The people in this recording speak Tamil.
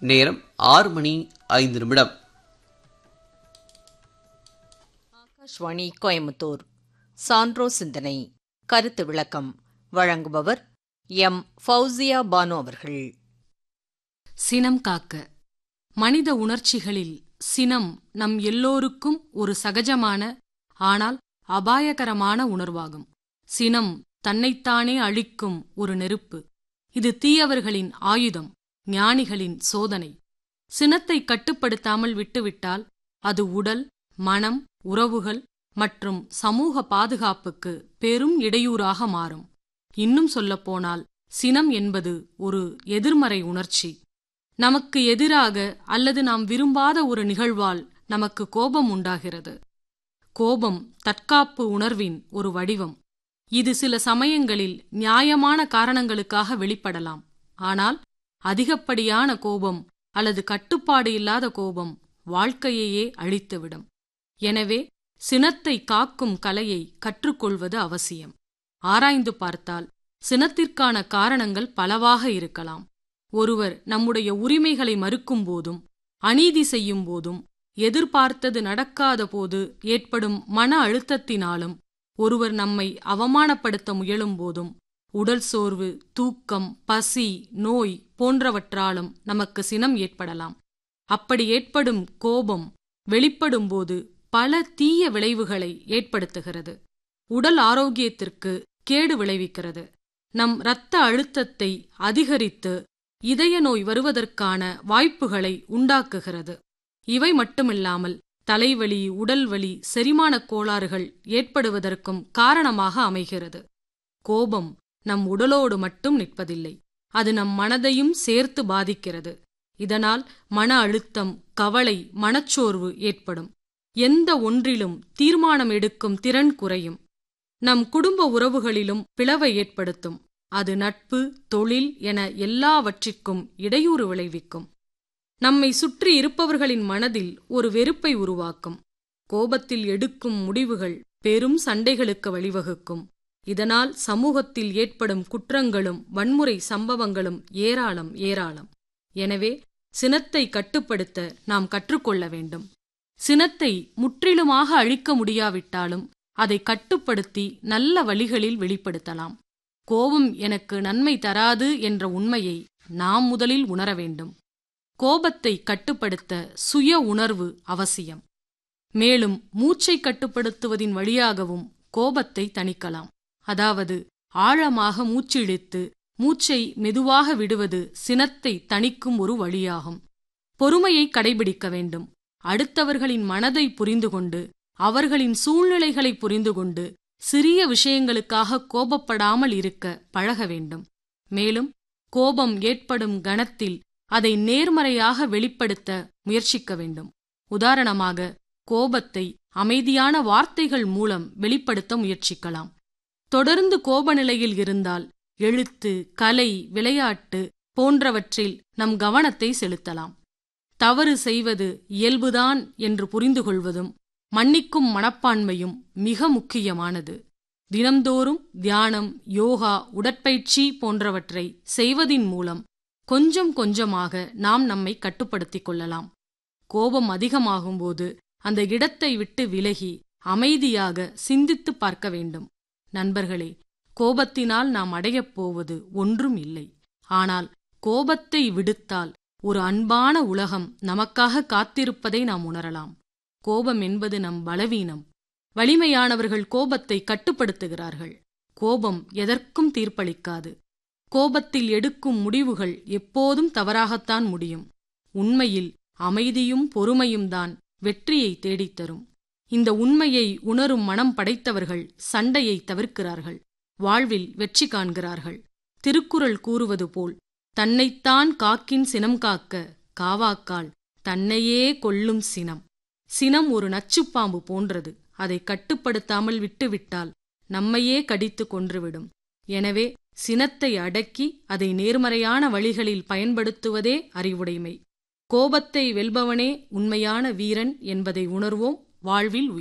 நேரம் ஆறு மணி ஐந்து நிமிடம் ஆகாஷ்வாணி கோயம்புத்தூர் சான்றோ சிந்தனை கருத்து விளக்கம் வழங்குபவர் எம் ஃபௌசியா பானு அவர்கள் சினம் காக்க மனித உணர்ச்சிகளில் சினம் நம் எல்லோருக்கும் ஒரு சகஜமான ஆனால் அபாயகரமான உணர்வாகும் சினம் தன்னைத்தானே அழிக்கும் ஒரு நெருப்பு இது தீயவர்களின் ஆயுதம் ஞானிகளின் சோதனை சினத்தை கட்டுப்படுத்தாமல் விட்டுவிட்டால் அது உடல் மனம் உறவுகள் மற்றும் சமூக பாதுகாப்புக்கு பெரும் இடையூறாக மாறும் இன்னும் சொல்லப்போனால் சினம் என்பது ஒரு எதிர்மறை உணர்ச்சி நமக்கு எதிராக அல்லது நாம் விரும்பாத ஒரு நிகழ்வால் நமக்கு கோபம் உண்டாகிறது கோபம் தற்காப்பு உணர்வின் ஒரு வடிவம் இது சில சமயங்களில் நியாயமான காரணங்களுக்காக வெளிப்படலாம் ஆனால் அதிகப்படியான கோபம் அல்லது கட்டுப்பாடு இல்லாத கோபம் வாழ்க்கையையே அழித்துவிடும் எனவே சினத்தை காக்கும் கலையை கற்றுக்கொள்வது அவசியம் ஆராய்ந்து பார்த்தால் சினத்திற்கான காரணங்கள் பலவாக இருக்கலாம் ஒருவர் நம்முடைய உரிமைகளை மறுக்கும் போதும் அநீதி செய்யும் போதும் எதிர்பார்த்தது நடக்காத போது ஏற்படும் மன அழுத்தத்தினாலும் ஒருவர் நம்மை அவமானப்படுத்த முயலும் போதும் உடல் சோர்வு தூக்கம் பசி நோய் போன்றவற்றாலும் நமக்கு சினம் ஏற்படலாம் அப்படி ஏற்படும் கோபம் வெளிப்படும்போது பல தீய விளைவுகளை ஏற்படுத்துகிறது உடல் ஆரோக்கியத்திற்கு கேடு விளைவிக்கிறது நம் இரத்த அழுத்தத்தை அதிகரித்து இதய நோய் வருவதற்கான வாய்ப்புகளை உண்டாக்குகிறது இவை மட்டுமில்லாமல் தலைவலி உடல்வலி செரிமானக் கோளாறுகள் ஏற்படுவதற்கும் காரணமாக அமைகிறது கோபம் நம் உடலோடு மட்டும் நிற்பதில்லை அது நம் மனதையும் சேர்த்து பாதிக்கிறது இதனால் மன அழுத்தம் கவலை மனச்சோர்வு ஏற்படும் எந்த ஒன்றிலும் தீர்மானம் எடுக்கும் திறன் குறையும் நம் குடும்ப உறவுகளிலும் பிளவை ஏற்படுத்தும் அது நட்பு தொழில் என எல்லாவற்றிற்கும் இடையூறு விளைவிக்கும் நம்மை சுற்றி இருப்பவர்களின் மனதில் ஒரு வெறுப்பை உருவாக்கும் கோபத்தில் எடுக்கும் முடிவுகள் பெரும் சண்டைகளுக்கு வழிவகுக்கும் இதனால் சமூகத்தில் ஏற்படும் குற்றங்களும் வன்முறை சம்பவங்களும் ஏராளம் ஏராளம் எனவே சினத்தை கட்டுப்படுத்த நாம் கற்றுக்கொள்ள வேண்டும் சினத்தை முற்றிலுமாக அழிக்க முடியாவிட்டாலும் அதை கட்டுப்படுத்தி நல்ல வழிகளில் வெளிப்படுத்தலாம் கோபம் எனக்கு நன்மை தராது என்ற உண்மையை நாம் முதலில் உணர வேண்டும் கோபத்தை கட்டுப்படுத்த சுய உணர்வு அவசியம் மேலும் மூச்சை கட்டுப்படுத்துவதின் வழியாகவும் கோபத்தை தணிக்கலாம் அதாவது ஆழமாக மூச்சிழித்து மூச்சை மெதுவாக விடுவது சினத்தை தணிக்கும் ஒரு வழியாகும் பொறுமையை கடைபிடிக்க வேண்டும் அடுத்தவர்களின் மனதை புரிந்து கொண்டு அவர்களின் சூழ்நிலைகளை புரிந்து கொண்டு சிறிய விஷயங்களுக்காக கோபப்படாமல் இருக்க பழக வேண்டும் மேலும் கோபம் ஏற்படும் கணத்தில் அதை நேர்மறையாக வெளிப்படுத்த முயற்சிக்க வேண்டும் உதாரணமாக கோபத்தை அமைதியான வார்த்தைகள் மூலம் வெளிப்படுத்த முயற்சிக்கலாம் தொடர்ந்து கோப நிலையில் இருந்தால் எழுத்து கலை விளையாட்டு போன்றவற்றில் நம் கவனத்தை செலுத்தலாம் தவறு செய்வது இயல்புதான் என்று புரிந்து கொள்வதும் மன்னிக்கும் மனப்பான்மையும் மிக முக்கியமானது தினம்தோறும் தியானம் யோகா உடற்பயிற்சி போன்றவற்றை செய்வதின் மூலம் கொஞ்சம் கொஞ்சமாக நாம் நம்மை கட்டுப்படுத்திக் கொள்ளலாம் கோபம் அதிகமாகும்போது அந்த இடத்தை விட்டு விலகி அமைதியாக சிந்தித்துப் பார்க்க வேண்டும் நண்பர்களே கோபத்தினால் நாம் அடையப் போவது ஒன்றும் இல்லை ஆனால் கோபத்தை விடுத்தால் ஒரு அன்பான உலகம் நமக்காக காத்திருப்பதை நாம் உணரலாம் கோபம் என்பது நம் பலவீனம் வலிமையானவர்கள் கோபத்தை கட்டுப்படுத்துகிறார்கள் கோபம் எதற்கும் தீர்ப்பளிக்காது கோபத்தில் எடுக்கும் முடிவுகள் எப்போதும் தவறாகத்தான் முடியும் உண்மையில் அமைதியும் பொறுமையும் தான் வெற்றியை தேடித்தரும் இந்த உண்மையை உணரும் மனம் படைத்தவர்கள் சண்டையை தவிர்க்கிறார்கள் வாழ்வில் வெற்றி காண்கிறார்கள் திருக்குறள் கூறுவது போல் தன்னைத்தான் காக்கின் சினம் காக்க காவாக்கால் தன்னையே கொல்லும் சினம் சினம் ஒரு நச்சுப்பாம்பு போன்றது அதை கட்டுப்படுத்தாமல் விட்டுவிட்டால் நம்மையே கடித்து கொன்றுவிடும் எனவே சினத்தை அடக்கி அதை நேர்மறையான வழிகளில் பயன்படுத்துவதே அறிவுடைமை கோபத்தை வெல்பவனே உண்மையான வீரன் என்பதை உணர்வோம் வாழ்வில்